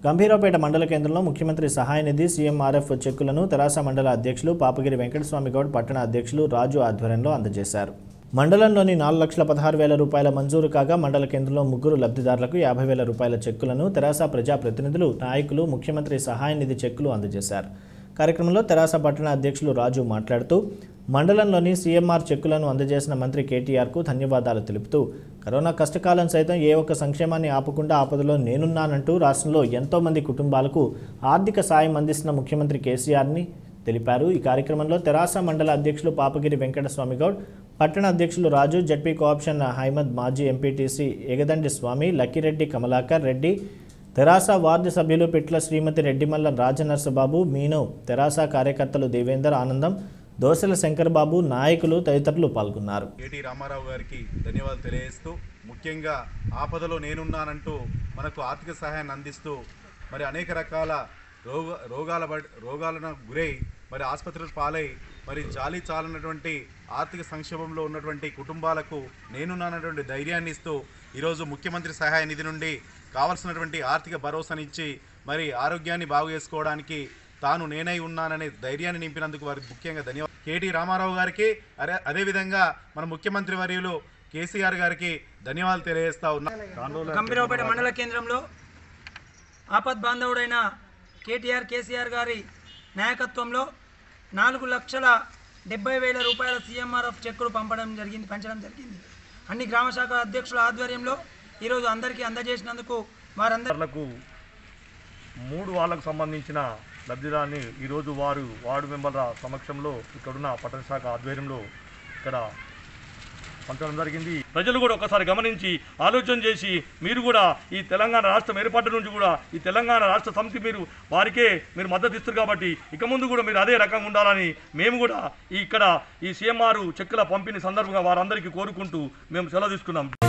గంభీరావుపేట మండల కేంద్రంలో ముఖ్యమంత్రి సహాయ నిధి సీఎంఆర్ఎఫ్ చెక్కులను తెరాస మండల అధ్యక్షులు పాపగిరి వెంకటస్వామి గౌడ్ పట్టణ అధ్యక్షులు రాజు ఆధ్వర్యంలో అందజేశారు మండలంలోని నాలుగు లక్షల పదహారు వేల రూపాయల మంజూరు కాగా మండల కేంద్రంలో ముగ్గురు లబ్ధిదారులకు యాభై వేల రూపాయల చెక్కులను తెరాస ప్రజాప్రతినిధులు నాయకులు ముఖ్యమంత్రి సహాయ నిధి చెక్కులు అందజేశారు కార్యక్రమంలో తెరాస పట్టణ అధ్యక్షులు రాజు మాట్లాడుతూ మండలంలోని సీఎంఆర్ చెక్కులను అందజేసిన మంత్రి కేటీఆర్కు ధన్యవాదాలు తెలుపుతూ కరోనా కష్టకాలం సైతం ఏ ఒక్క సంక్షేమాన్ని ఆపకుండా ఆపదలో నేనున్నానంటూ రాష్ట్రంలో ఎంతో మంది కుటుంబాలకు ఆర్థిక సాయం అందిస్తున్న ముఖ్యమంత్రి కేసీఆర్ని తెలిపారు ఈ కార్యక్రమంలో తెరాస మండల అధ్యక్షులు పాపగిరి వెంకటస్వామి గౌడ్ పట్టణ అధ్యక్షులు రాజు జడ్పీ కోఆప్షన్ హైమద్ మాజీ ఎంపీటీసీ ఎగదండి స్వామి లక్కిరెడ్డి కమలాకర్ రెడ్డి తెరాస వార్డు సభ్యులు పిట్ల శ్రీమతి రెడ్డిమల్ల రాజనర్సబాబు మీను తెరాస కార్యకర్తలు దేవేందర్ ఆనందం దోసెల శంకర్బాబు నాయకులు తదితరులు పాల్గొన్నారు కేటీ రామారావు గారికి ధన్యవాదాలు తెలియజేస్తూ ముఖ్యంగా ఆపదలో నేనున్నానంటూ మనకు ఆర్థిక సహాయాన్ని అందిస్తూ మరి అనేక రకాల రోగ రోగాల బడ్- రోగాలను గురై మరి ఆసుపత్రులు పాలై మరి జాలి చాలన్నటువంటి ఆర్థిక సంక్షోభంలో ఉన్నటువంటి కుటుంబాలకు నేనున్నానటువంటి ధైర్యాన్ని ఇస్తూ ఈరోజు ముఖ్యమంత్రి సహాయ నిధి నుండి కావలసినటువంటి ఆర్థిక భరోసానిచ్చి మరి ఆరోగ్యాన్ని బాగు చేసుకోవడానికి తాను నేనై ఉన్నాననే ధైర్యాన్ని నింపినందుకు వారికి ముఖ్యంగా ధన్యవాదాలు కేటీ రామారావు గారికి అదే అదేవిధంగా మన ముఖ్యమంత్రి వర్యులు కేసీఆర్ గారికి ధన్యవాదాలు తెలియజేస్తా ఉన్నా గంభీరావుపేట మండల కేంద్రంలో ఆపద్ బాంధవుడైన కేటీఆర్ కేసీఆర్ గారి నాయకత్వంలో నాలుగు లక్షల డెబ్బై వేల రూపాయల సీఎంఆర్ఎఫ్ చెక్కులు పంపడం జరిగింది పంచడం జరిగింది అన్ని గ్రామ శాఖ అధ్యక్షుల ఆధ్వర్యంలో ఈరోజు అందరికీ అందజేసినందుకు వారందరూ లబ్ధిదారులకు మూడు వాళ్ళకు సంబంధించిన లబ్ధిదారుని ఈరోజు వారు వార్డు మెంబర్ల సమక్షంలో ఇక్కడున్న పట్టణ శాఖ ఆధ్వర్యంలో ఇక్కడ పంచడం జరిగింది ప్రజలు కూడా ఒకసారి గమనించి ఆలోచన చేసి మీరు కూడా ఈ తెలంగాణ రాష్ట్రం ఏర్పాటు నుంచి కూడా ఈ తెలంగాణ రాష్ట్ర సమితి మీరు వారికే మీరు మద్దతు ఇస్తారు కాబట్టి ఇక ముందు కూడా మీరు అదే రకంగా ఉండాలని మేము కూడా ఈ ఇక్కడ ఈ సీఎంఆర్ చెక్కుల పంపిణీ సందర్భంగా వారందరికీ కోరుకుంటూ మేము సెలవు తీసుకున్నాం